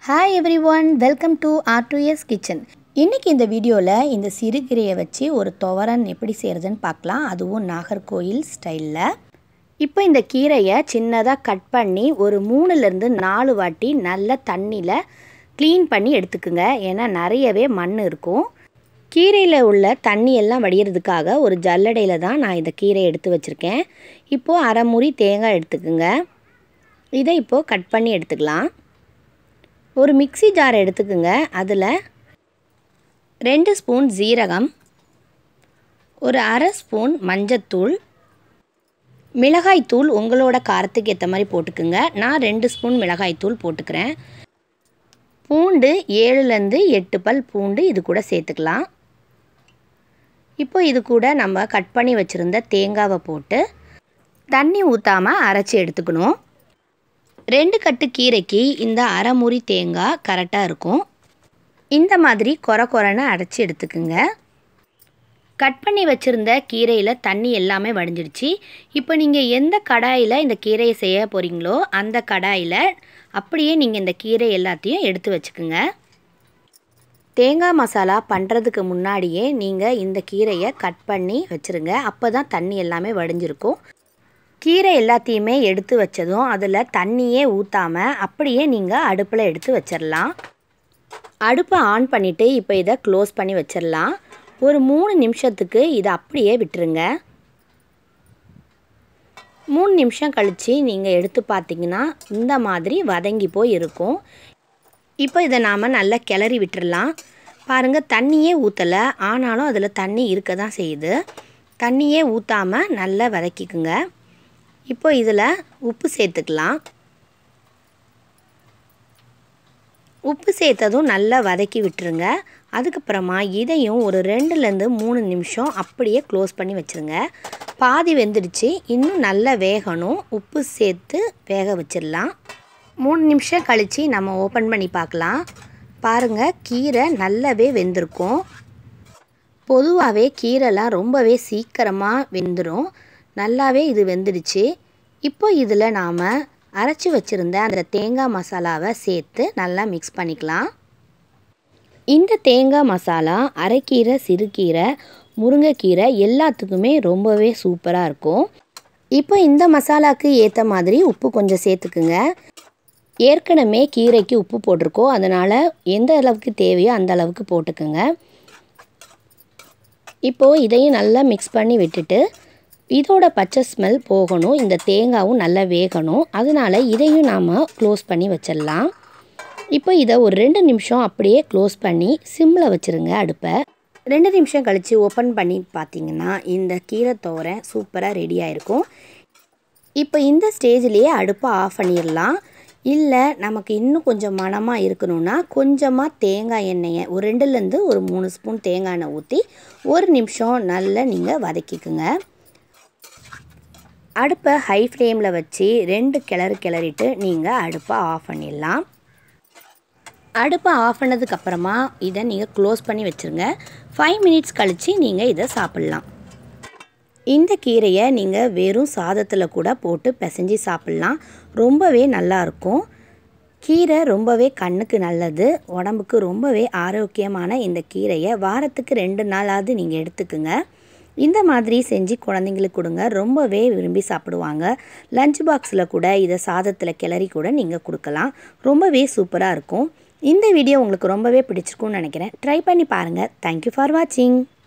hi everyone welcome to R to S kitchen இன்றைக்கி இந்த வீடியோவில் இந்த சிறுகீரையை வச்சு ஒரு துவரன் எப்படி செய்கிறதுன்னு பார்க்கலாம் அதுவும் நாகர்கோயில் ஸ்டைலில் இப்போ இந்த கீரையை சின்னதாக கட் பண்ணி ஒரு மூணுலேருந்து நாலு வாட்டி நல்ல தண்ணியில் க்ளீன் பண்ணி எடுத்துக்குங்க ஏன்னா நிறையவே மண் இருக்கும் கீரையில் உள்ள தண்ணி எல்லாம் வடிகிறதுக்காக ஒரு ஜல்லடையில் தான் நான் இந்த கீரையை எடுத்து வச்சுருக்கேன் இப்போது அரை முறி தேங்காய் எடுத்துக்குங்க இதை இப்போது கட் பண்ணி எடுத்துக்கலாம் ஒரு மிக்ஸி ஜார் எடுத்துக்குங்க அதில் ரெண்டு ஸ்பூன் ஜீரகம் ஒரு அரை ஸ்பூன் மஞ்சத்தூள் மிளகாய்த்தூள் உங்களோட காரத்துக்கு ஏற்ற மாதிரி போட்டுக்குங்க நான் ரெண்டு ஸ்பூன் மிளகாய்த்தூள் போட்டுக்கிறேன் பூண்டு ஏழுலேருந்து எட்டு பல் பூண்டு இது கூட சேர்த்துக்கலாம் இப்போ இது கூட நம்ம கட் பண்ணி வச்சுருந்த தேங்காவை போட்டு தண்ணி ஊற்றாமல் அரைச்சி எடுத்துக்கணும் ரெண்டு கட்டு கீரைக்கு இந்த அரை முறி தேங்காய் கரெக்டாக இருக்கும் இந்த மாதிரி கொர கொரன்னு அரைச்சி எடுத்துக்குங்க கட் பண்ணி வச்சுருந்த கீரையில் தண்ணி எல்லாமே வடிஞ்சிடுச்சு இப்போ நீங்கள் எந்த கடாயில் இந்த கீரையை செய்ய போகிறீங்களோ அந்த கடாயில் அப்படியே நீங்கள் இந்த கீரை எல்லாத்தையும் எடுத்து வச்சுக்குங்க தேங்காய் மசாலா பண்ணுறதுக்கு முன்னாடியே நீங்கள் இந்த கீரையை கட் பண்ணி வச்சுருங்க அப்போ தான் தண்ணி எல்லாமே வடிஞ்சிருக்கும் கீரை எல்லாத்தையுமே எடுத்து வச்சதும் அதில் தண்ணியே ஊற்றாமல் அப்படியே நீங்கள் அடுப்பில் எடுத்து வச்சிடலாம் அடுப்பை ஆன் பண்ணிவிட்டு இப்போ இதை க்ளோஸ் பண்ணி வச்சிடலாம் ஒரு மூணு நிமிஷத்துக்கு இதை அப்படியே விட்டுருங்க மூணு நிமிஷம் கழித்து நீங்கள் எடுத்து பார்த்தீங்கன்னா இந்த மாதிரி வதங்கி போய் இருக்கும் இப்போ இதை நாம் நல்லா கிளறி விட்டுறலாம் பாருங்கள் தண்ணியே ஊற்றலை ஆனாலும் அதில் தண்ணி இருக்க தான் செய்யுது தண்ணியே ஊற்றாமல் நல்லா வதக்கிக்குங்க இப்போ இதில் உப்பு சேர்த்துக்கலாம் உப்பு சேர்த்ததும் நல்லா வதக்கி விட்டுருங்க அதுக்கப்புறமா இதையும் ஒரு ரெண்டுலேருந்து மூணு நிமிஷம் அப்படியே க்ளோஸ் பண்ணி வச்சுருங்க பாதி வெந்துடுச்சு இன்னும் நல்லா வேகணும் உப்பு சேர்த்து வேக வச்சிடலாம் மூணு நிமிஷம் கழித்து நம்ம ஓப்பன் பண்ணி பார்க்கலாம் பாருங்கள் கீரை நல்லாவே வெந்திருக்கும் பொதுவாகவே கீரைலாம் ரொம்பவே சீக்கிரமாக வெந்துடும் நல்லாவே இது வெந்துடுச்சு இப்போ இதில் நாம் அரைச்சி வச்சுருந்த அந்த தேங்காய் மசாலாவை சேர்த்து நல்லா மிக்ஸ் பண்ணிக்கலாம் இந்த தேங்காய் மசாலா அரைக்கீரை சிறுகீரை முருங்கைக்கீரை எல்லாத்துக்குமே ரொம்பவே சூப்பராக இருக்கும் இப்போ இந்த மசாலாவுக்கு ஏற்ற மாதிரி உப்பு கொஞ்சம் சேர்த்துக்குங்க ஏற்கனவே கீரைக்கு உப்பு போட்டிருக்கோம் அதனால் எந்த அளவுக்கு தேவையோ அந்த அளவுக்கு போட்டுக்குங்க இப்போது இதையும் நல்லா மிக்ஸ் பண்ணி விட்டுட்டு இதோட பச்சை ஸ்மெல் போகணும் இந்த தேங்காவும் நல்லா வேகணும் அதனால் இதையும் நாம் க்ளோஸ் பண்ணி வச்சிடலாம் இப்போ இதை ஒரு ரெண்டு நிமிஷம் அப்படியே க்ளோஸ் பண்ணி சிம்மில் வச்சுருங்க அடுப்பை ரெண்டு நிமிஷம் கழித்து ஓப்பன் பண்ணி பார்த்தீங்கன்னா இந்த கீரை தோரை சூப்பராக ரெடி ஆகிருக்கும் இப்போ இந்த ஸ்டேஜ்லேயே அடுப்பை ஆஃப் பண்ணிடலாம் இல்லை நமக்கு இன்னும் கொஞ்சம் மனமாக இருக்கணும்னா கொஞ்சமாக தேங்காய் எண்ணெயை ஒரு ரெண்டுலேருந்து ஒரு மூணு ஸ்பூன் தேங்காய் எண்ணெய் ஊற்றி ஒரு நிமிஷம் நல்லா நீங்கள் வதக்கிக்குங்க அடுப்பை ஹை ஃப்ளேமில் வச்சு ரெண்டு கிளறு கிளறிட்டு நீங்கள் அடுப்பை ஆஃப் பண்ணிடலாம் அடுப்பை ஆஃப் பண்ணதுக்கப்புறமா இதை நீங்கள் க்ளோஸ் பண்ணி வச்சுருங்க ஃபைவ் மினிட்ஸ் கழித்து நீங்கள் இதை சாப்பிட்லாம் இந்த கீரையை நீங்கள் வெறும் சாதத்தில் கூட போட்டு பிசைஞ்சு சாப்பிட்லாம் ரொம்பவே நல்லாயிருக்கும் கீரை ரொம்பவே கண்ணுக்கு நல்லது உடம்புக்கு ரொம்பவே ஆரோக்கியமான இந்த கீரையை வாரத்துக்கு ரெண்டு நாளாவது நீங்கள் எடுத்துக்குங்க இந்த மாதிரி செஞ்சு குழந்தைங்களுக்கு கொடுங்க ரொம்பவே விரும்பி சாப்பிடுவாங்க லஞ்ச் பாக்ஸில் கூட இதை சாதத்தில் கிளறி கூட நீங்கள் கொடுக்கலாம் ரொம்பவே சூப்பராக இருக்கும் இந்த வீடியோ உங்களுக்கு ரொம்பவே பிடிச்சிருக்கும்னு நினைக்கிறேன் ட்ரை பண்ணி பாருங்கள் தேங்க்யூ ஃபார் வாட்சிங்